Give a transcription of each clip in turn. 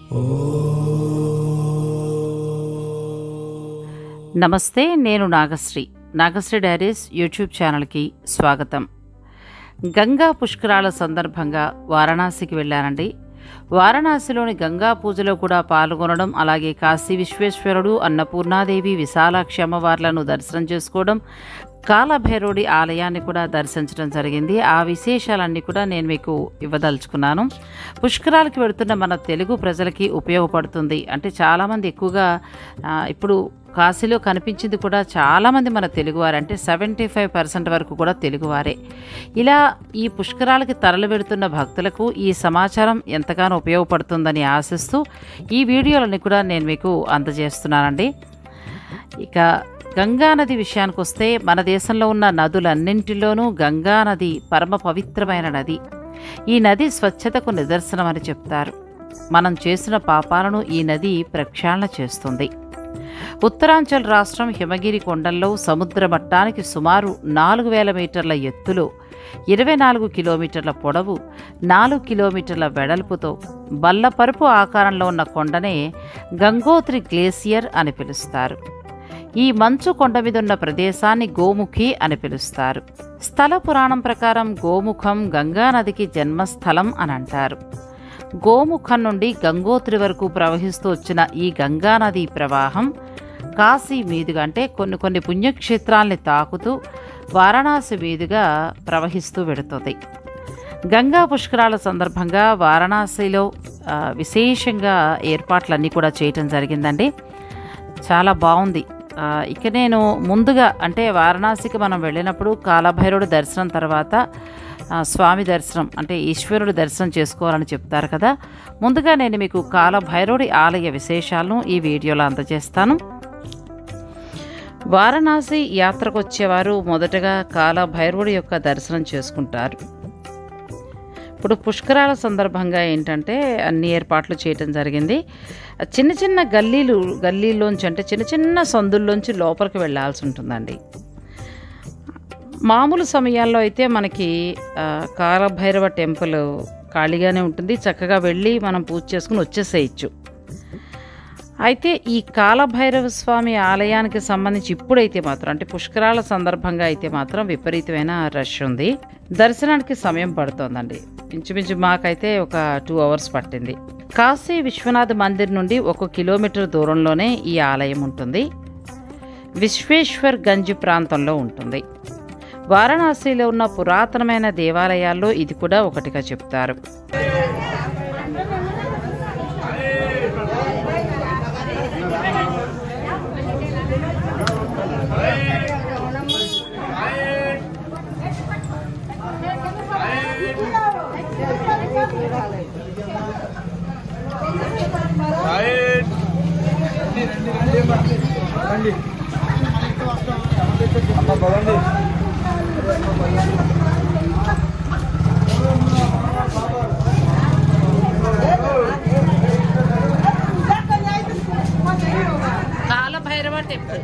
నమస్తే నేను Nagasri Nagasri diaries YouTube ఛానల్కి స్వాగతం గంగా పుష్కరాల సందర్భంగా వారణాసికి వెళ్ళానండి వారణాసిలోని గంగా పూజలో కూడా పాల్గొనడం అలాగే కాశీ విశ్వేశ్వరుడు అన్నపూర్ణాదేవి విశాలాక్షి అమ్మవార్లను దర్శనం చేసుకోవడం కాలభైరవుడి ఆలయాన్ని కూడా దర్శించడం జరిగింది ఆ విశేషాలన్నీ కూడా నేను మీకు ఇవ్వదలుచుకున్నాను పుష్కరాలకి వెళుతున్న మన తెలుగు ప్రజలకి ఉపయోగపడుతుంది అంటే చాలామంది ఎక్కువగా ఆ, ఇప్పుడు కాశీలో కనిపించింది కూడా చాలామంది మన తెలుగువారే అంటే సెవెంటీ ఫైవ్ పర్సెంట్ వరకు కూడా తెలుగువారే ఇలా ఈ పుష్కరాలకి తరలి వెళుతున్న భక్తులకు ఈ సమాచారం ఎంతగానో ఉపయోగపడుతుందని ఆశిస్తూ ఈ వీడియోలని కూడా నేను మీకు అందజేస్తున్నానండి ఇక గంగా నది విషయానికి వస్తే మన దేశంలో ఉన్న నదులన్నింటిలోనూ గంగా నది పరమ పవిత్రమైన నది ఈ నది స్వచ్ఛతకు నిదర్శనమని చెప్తారు మనం చేసిన పాపాలను ఈ నది ప్రక్షాళన చేస్తుంది ఉత్తరాంచల్ రాష్ట్రం హిమగిరి కొండల్లో సముద్ర మట్టానికి సుమారు నాలుగు వేల మీటర్ల ఎత్తులో ఇరవై నాలుగు కిలోమీటర్ల పొడవు నాలుగు కిలోమీటర్ల వెడల్పుతో బల్లపరుపు ఆకారంలో ఉన్న కొండనే గంగోత్రి గ్లేసియర్ అని పిలుస్తారు ఈ మంచు కొండ మీద ఉన్న ప్రదేశాన్ని గోముఖి అని పిలుస్తారు స్థల పురాణం ప్రకారం గోముఖం గంగా నదికి జన్మస్థలం అని అంటారు గోముఖం నుండి గంగోత్రి వరకు ప్రవహిస్తూ వచ్చిన ఈ గంగా నది ప్రవాహం కాశీ మీదుగా అంటే కొన్ని కొన్ని పుణ్యక్షేత్రాల్ని తాకుతూ వారణాసి మీదుగా ప్రవహిస్తూ వెడుతుంది గంగా పుష్కరాల సందర్భంగా వారణాసిలో ఆ, విశేషంగా ఏర్పాట్లన్నీ కూడా చేయటం జరిగిందండి చాలా బాగుంది ఆ, ఇక నేను ముందుగా అంటే వారణాసికి మనం వెళ్ళినప్పుడు కాలభైరవుడి దర్శనం తర్వాత ఆ, స్వామి దర్శనం అంటే ఈశ్వరుడి దర్శనం చేసుకోవాలని చెప్తారు కదా ముందుగా నేను మీకు కాలభైరవుడి ఆలయ విశేషాలను ఈ వీడియోలో అందజేస్తాను వారణాసి యాత్రకు వచ్చేవారు మొదటగా కాలభైరవుడి యొక్క దర్శనం చేసుకుంటారు ఇప్పుడు పుష్కరాల సందర్భంగా ఏంటంటే అన్ని ఏర్పాట్లు చేయటం జరిగింది చిన్న చిన్న గల్లీలు గల్లీల్లోంచి అంటే చిన్న చిన్న సందుల్లోంచి లోపలికి వెళ్ళాల్సి ఉంటుందండి మామూలు సమయాల్లో అయితే మనకి ఆ, కాలభైరవ టెంపుల్ ఖాళీగానే ఉంటుంది చక్కగా వెళ్ళి మనం పూజ చేసుకుని వచ్చేసేయచ్చు అయితే ఈ కాలభైరవ స్వామి ఆలయానికి సంబంధించి ఇప్పుడైతే మాత్రం అంటే పుష్కరాల సందర్భంగా అయితే మాత్రం విపరీతమైన రష్ ఉంది దర్శనానికి సమయం పడుతోందండి ఇంచుమించు మాకైతే ఒక టూ అవర్స్ పట్టింది కాశీ విశ్వనాథ్ మందిర్ నుండి ఒక కిలోమీటర్ దూరంలోనే ఈ ఆలయం ఉంటుంది విశ్వేశ్వర్ గంజ్ ప్రాంతంలో ఉంటుంది వారణాసిలో ఉన్న పురాతనమైన దేవాలయాల్లో ఇది కూడా ఒకటిగా చెప్తారు కాలభైరవ టెంపుల్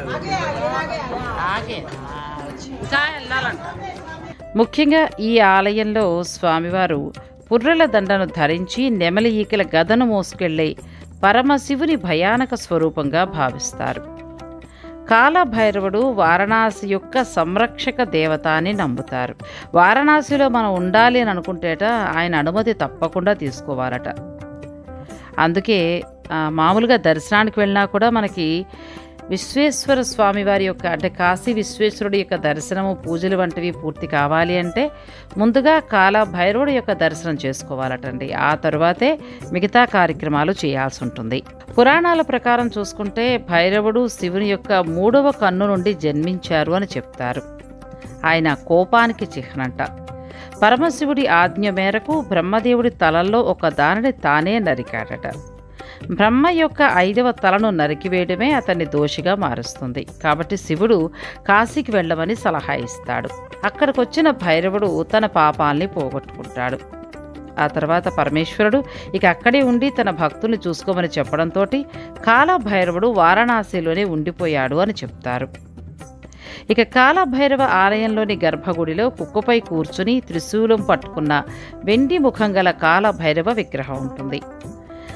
ఆగే ఇంకా వెళ్ళాలంట ముఖ్యంగా ఈ ఆలయంలో స్వామివారు పుర్రెల దండను ధరించి నెమలి ఈకల గదను మోసుకెళ్లే పరమశివుని భయానక స్వరూపంగా భావిస్తారు కాలభైరవుడు వారణాసి యొక్క సంరక్షక దేవత అని నమ్ముతారు వారణాసిలో మనం ఉండాలి అని అనుకుంటేట ఆయన అనుమతి తప్పకుండా తీసుకోవాలట అందుకే ఆ, మామూలుగా దర్శనానికి వెళ్ళినా కూడా మనకి విశ్వేశ్వర స్వామి వారి యొక్క అంటే కాశీ విశ్వేశ్వరుడి యొక్క దర్శనము పూజలు వంటివి పూర్తి కావాలి అంటే ముందుగా కాల భైరవుడి యొక్క దర్శనం చేసుకోవాలటండి ఆ తరువాతే మిగతా కార్యక్రమాలు చేయాల్సి ఉంటుంది పురాణాల ప్రకారం చూసుకుంటే భైరవుడు శివుని యొక్క మూడవ కన్ను నుండి జన్మించారు అని చెప్తారు ఆయన కోపానికి చిహ్నంట పరమశివుడి ఆజ్ఞ మేరకు బ్రహ్మదేవుడి తలల్లో ఒక దానిని తానే నరికాడట బ్రహ్మ యొక్క ఐదవ తలను నరికివేయడమే అతన్ని దోషిగా మారుస్తుంది కాబట్టి శివుడు కాశీకి వెళ్ళమని సలహా ఇస్తాడు అక్కడికి వచ్చిన భైరవుడు తన పాపాల్ని పోగొట్టుకుంటాడు ఆ తర్వాత పరమేశ్వరుడు ఇక అక్కడే ఉండి తన భక్తుల్ని చూసుకోమని చెప్పడంతో కాలభైరవుడు వారణాసిలోనే ఉండిపోయాడు అని చెప్తారు ఇక కాలభైరవ ఆలయంలోని గర్భగుడిలో కుక్కపై కూర్చుని త్రిశూలం పట్టుకున్న వెండి ముఖం గల కాలభైరవ విగ్రహం ఉంటుంది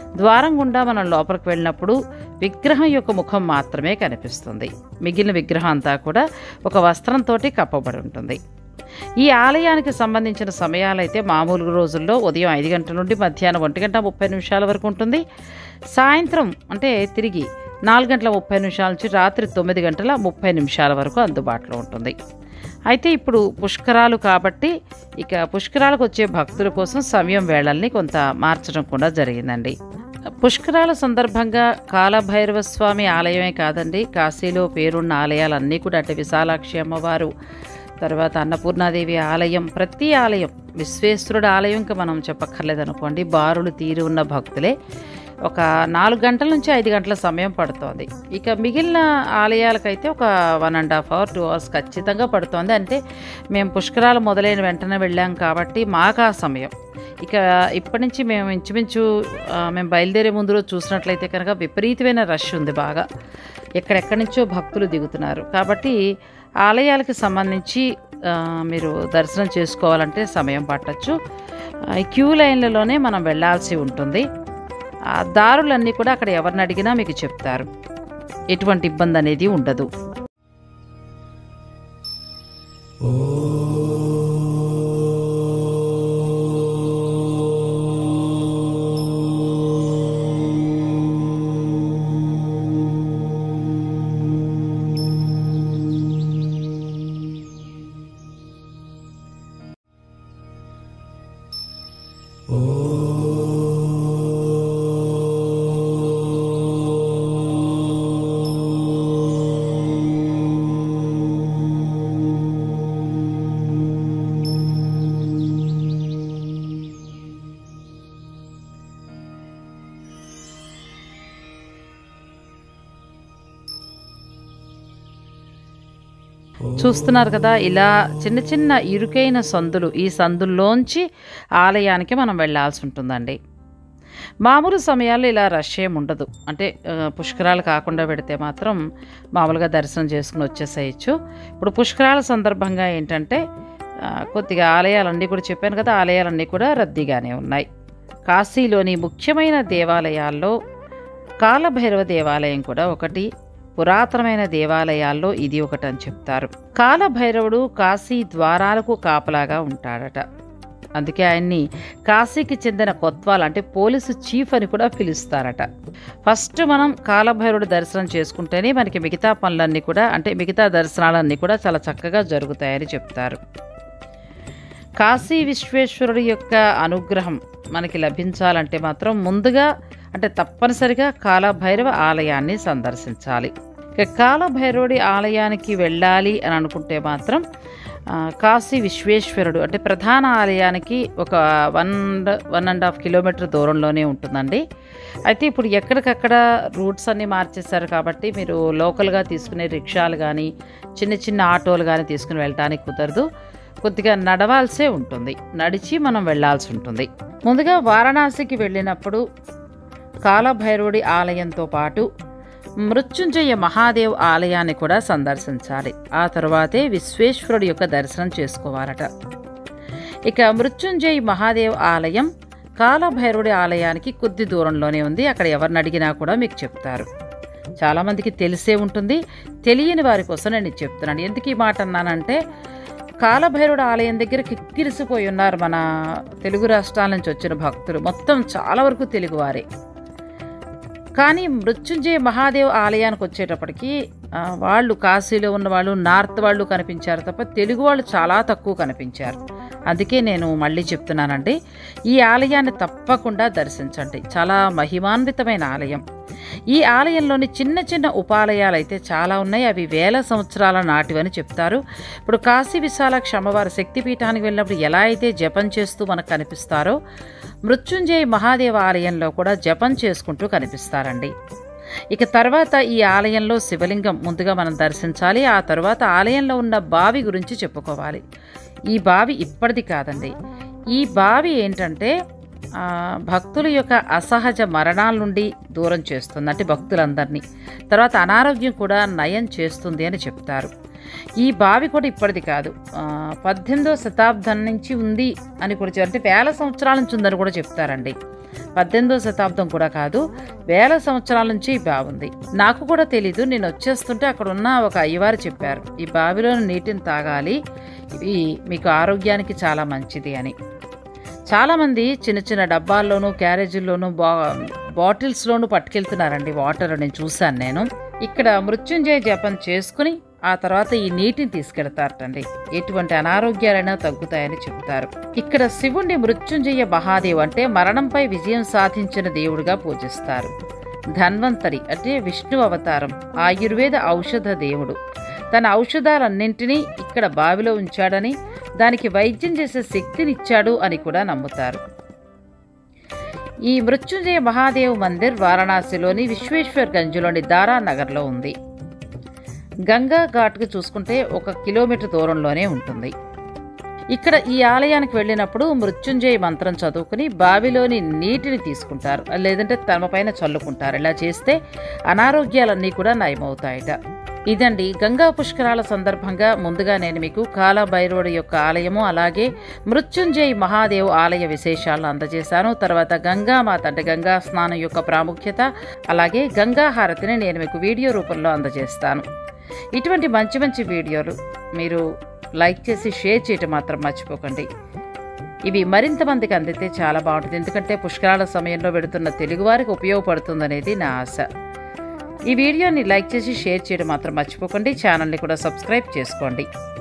ద్వారం గుండా మనం లోపలికి వెళ్ళినప్పుడు విగ్రహం యొక్క ముఖం మాత్రమే కనిపిస్తుంది మిగిలిన విగ్రహం అంతా కూడా ఒక వస్త్రంతో కప్పబడి ఉంటుంది ఈ ఆలయానికి సంబంధించిన సమయాలైతే మామూలు రోజుల్లో ఉదయం ఐదు గంటల నుండి మధ్యాహ్నం ఒంటి గంట ముప్పై నిమిషాల వరకు ఉంటుంది సాయంత్రం అంటే తిరిగి నాలుగు గంటల ముప్పై నిమిషాల నుంచి రాత్రి తొమ్మిది గంటల ముప్పై నిమిషాల వరకు అందుబాటులో ఉంటుంది అయితే ఇప్పుడు పుష్కరాలు కాబట్టి ఇక పుష్కరాలకు వచ్చే భక్తుల కోసం సమయం వేళల్ని కొంత మార్చడం కూడా జరిగిందండి పుష్కరాల సందర్భంగా కాలభైరవ స్వామి ఆలయమే కాదండి కాశీలో పేరున్న ఆలయాలన్నీ కూడా అంటే విశాలాక్షి అమ్మవారు తర్వాత అన్నపూర్ణాదేవి ఆలయం ప్రతి ఆలయం విశ్వేశ్వరుడు ఆలయం ఇంకా మనం చెప్పక్కర్లేదు అనుకోండి బారులు తీరి ఉన్న భక్తులే ఒక నాలుగు గంటల నుంచి ఐదు గంటల సమయం పడుతోంది ఇక మిగిలిన ఆలయాలకైతే ఒక one and half hour two hours ఖచ్చితంగా పడుతోంది అంటే మేము పుష్కరాలు మొదలైన వెంటనే వెళ్ళాం కాబట్టి మాకు ఆ సమయం ఇక ఇప్పటి నుంచి మేము ఇంచుమించు ఆ, మేము బయలుదేరే ముందు రోజు చూసినట్లయితే కనుక విపరీతమైన రష్ ఉంది బాగా ఎక్కడెక్కడి నుంచో భక్తులు దిగుతున్నారు కాబట్టి ఆలయాలకి సంబంధించి ఆ, మీరు దర్శనం చేసుకోవాలంటే సమయం పట్టచ్చు ఆ, ఈ క్యూ లైన్లలోనే మనం వెళ్ళాల్సి ఉంటుంది ఆ దారులన్నీ కూడా అక్కడ ఎవరిని అడిగినా మీకు చెప్తారు ఎటువంటి ఇబ్బంది అనేది ఉండదు చూస్తున్నారు కదా ఇలా చిన్న చిన్న ఇరుకైన సందులు ఈ సందుల్లోంచి ఆలయానికి మనం వెళ్ళాల్సి ఉంటుందండి మామూలు సమయాల్లో ఇలా రష్ ఏం ఉండదు అంటే ఆ, పుష్కరాలు కాకుండా పెడితే మాత్రం మామూలుగా దర్శనం చేసుకుని వచ్చేసేయచ్చు ఇప్పుడు పుష్కరాల సందర్భంగా ఏంటంటే ఆ, కొద్దిగా ఆలయాలన్నీ కూడా చెప్పాను కదా ఆలయాలన్నీ కూడా రద్దీగానే ఉన్నాయి కాశీలోని ముఖ్యమైన దేవాలయాల్లో కాలభైరవ దేవాలయం కూడా ఒకటి పురాతనమైన దేవాలయాల్లో ఇది ఒకటి అని చెప్తారు కాలభైరవుడు కాశీ ద్వారాలకు కాపలాగా ఉంటాడట అందుకే ఆయన్ని కాశీకి చెందిన కొత్వాల్ అంటే పోలీసు చీఫ్ అని కూడా పిలుస్తారట ఫస్ట్ మనం కాలభైరవుడు దర్శనం చేసుకుంటేనే మనకి మిగతా పనులన్నీ కూడా అంటే మిగతా దర్శనాలన్నీ కూడా చాలా చక్కగా జరుగుతాయని చెప్తారు కాశీ విశ్వేశ్వరుడి యొక్క అనుగ్రహం మనకి లభించాలంటే మాత్రం ముందుగా అంటే తప్పనిసరిగా కాలభైరవ ఆలయాన్ని సందర్శించాలి ఇక కాలభైరవుడి ఆలయానికి వెళ్ళాలి అని అనుకుంటే మాత్రం ఆ, కాశీ విశ్వేశ్వరుడు అంటే ప్రధాన ఆలయానికి ఒక one one and half kilometre దూరంలోనే ఉంటుందండి అయితే ఇప్పుడు ఎక్కడికక్కడ రూట్స్ అన్నీ మార్చేశారు కాబట్టి మీరు లోకల్గా తీసుకునే రిక్షాలు కానీ చిన్న చిన్న ఆటోలు కానీ తీసుకుని వెళ్ళడానికి కుదరదు కొద్దిగా నడవాల్సే ఉంటుంది నడిచి మనం వెళ్ళాల్సి ఉంటుంది ముందుగా వారణాసికి వెళ్ళినప్పుడు కాలభైరవుడి ఆలయంతో పాటు మృత్యుంజయ మహాదేవ్ ఆలయాన్ని కూడా సందర్శించాలి ఆ తరువాతే విశ్వేశ్వరుడి యొక్క దర్శనం చేసుకోవాలట ఇక మృత్యుంజయ్ మహాదేవ్ ఆలయం కాలభైరవుడి ఆలయానికి కొద్ది దూరంలోనే ఉంది అక్కడ ఎవరిని అడిగినా కూడా మీకు చెప్తారు చాలామందికి తెలిసే ఉంటుంది తెలియని వారి కోసం నేను ఇది చెప్తున్నాను ఎందుకు ఈ మాట అన్నానంటే కాలభైరవుడు ఆలయం దగ్గర కిక్కిరిసిపోయి ఉన్నారు మన తెలుగు రాష్ట్రాల నుంచి వచ్చిన భక్తులు మొత్తం చాలా వరకు తెలుగువారే కానీ మృత్యుంజయ మహాదేవ్ ఆలయానికి వచ్చేటప్పటికి ఆ, వాళ్ళు కాశీలో ఉన్న వాళ్ళు నార్త్ వాళ్ళు కనిపించారు తప్ప తెలుగు వాళ్ళు చాలా తక్కువ కనిపించారు అందుకే నేను మళ్ళీ చెప్తున్నానండి ఈ ఆలయాన్ని తప్పకుండా దర్శించండి చాలా మహిమాన్వితమైన ఆలయం ఈ ఆలయంలోని చిన్న చిన్న ఉపాలయాలు అయితే చాలా ఉన్నాయి అవి వేల సంవత్సరాల నాటివని చెప్తారు ఇప్పుడు కాశీ విశాలాక్షి అమ్మవారి శక్తిపీఠానికి వెళ్ళినప్పుడు ఎలా అయితే జపం చేస్తూ మనకు కనిపిస్తారో మృత్యుంజయ మహాదేవ ఆలయంలో కూడా జపం చేసుకుంటూ కనిపిస్తారండి ఇక తర్వాత ఈ ఆలయంలో శివలింగం ముందుగా మనం దర్శించాలి ఆ తర్వాత ఆలయంలో ఉన్న బావి గురించి చెప్పుకోవాలి ఈ బావి ఇప్పటిది కాదండి ఈ బావి ఏంటంటే ఆ, భక్తుల యొక్క అసహజ మరణాల నుండి దూరం చేస్తుంది అంటే భక్తులందరినీ తర్వాత అనారోగ్యం కూడా నయం చేస్తుంది అని చెప్తారు ఈ బావి కూడా ఇప్పటిది కాదు ఆ, పద్దెనిమిదో శతాబ్దం నుంచి ఉంది అని కూడా చెప్- అంటే వేల సంవత్సరాల నుంచి ఉందని కూడా చెప్తారండి పద్దెనిమిదో శతాబ్దం కూడా కాదు వేల సంవత్సరాల నుంచి ఈ బావి ఉంది నాకు కూడా తెలీదు నేను వచ్చేస్తుంటే అక్కడ ఉన్న ఒక అయ్యవారు చెప్పారు ఈ బావిలోని నీటిని తాగాలి ఇవి మీకు ఆరోగ్యానికి చాలా మంచిది అని చాలామంది చిన్న చిన్న డబ్బాల్లోనూ క్యారేజీల్లోనూ బా బాటిల్స్లోనూ పట్టుకెళ్తున్నారండి వాటర్ నేను చూశాను నేను ఇక్కడ మృత్యుంజయ జపం చేసుకుని ఆ తర్వాత ఈ నీటిని తీసుకెడతారటండి ఎటువంటి అనారోగ్యాలైనా తగ్గుతాయని చెప్తారు ఇక్కడ శివుణ్ణి మృత్యుంజయ మహాదేవ్ అంటే మరణంపై విజయం సాధించిన దేవుడిగా పూజిస్తారు ధన్వంతరి అంటే విష్ణు అవతారం ఆయుర్వేద ఔషధ దేవుడు తన ఔషధాలన్నింటినీ ఇక్కడ బావిలో ఉంచాడని దానికి వైద్యం చేసే శక్తినిచ్చాడు అని కూడా నమ్ముతారు ఈ మృత్యుంజయ మహాదేవ్ మందిర్ వారణాసిలోని విశ్వేశ్వర్ గంజ్లోని దారా నగర్లో ఉంది గంగా ఘాట్కు చూసుకుంటే ఒక కిలోమీటర్ దూరంలోనే ఉంటుంది ఇక్కడ ఈ ఆలయానికి వెళ్ళినప్పుడు మృత్యుంజయ మంత్రం చదువుకుని బావిలోని నీటిని తీసుకుంటారు లేదంటే తమ పైన చల్లుకుంటారు ఇలా చేస్తే అనారోగ్యాలన్నీ కూడా నయమవుతాయట ఇదండి గంగా పుష్కరాల సందర్భంగా ముందుగా నేను మీకు కాలభైరవుడి యొక్క ఆలయము అలాగే మృత్యుంజయ్ మహాదేవ్ ఆలయ విశేషాలను అందజేశాను తర్వాత గంగామాత అంటే గంగా స్నానం యొక్క ప్రాముఖ్యత అలాగే గంగా హారతిని నేను మీకు వీడియో రూపంలో అందజేస్తాను ఇటువంటి మంచి మంచి వీడియోలు మీరు లైక్ చేసి షేర్ చేయటం మాత్రం మర్చిపోకండి ఇవి మరింత మందికి అందితే చాలా బాగుంటుంది ఎందుకంటే పుష్కరాల సమయంలో పెడుతున్న తెలుగువారికి ఉపయోగపడుతుందనేది నా ఆశ ఈ వీడియోని లైక్ చేసి షేర్ చేయడం మాత్రం మర్చిపోకండి ఛానల్ని కూడా సబ్స్క్రైబ్ చేసుకోండి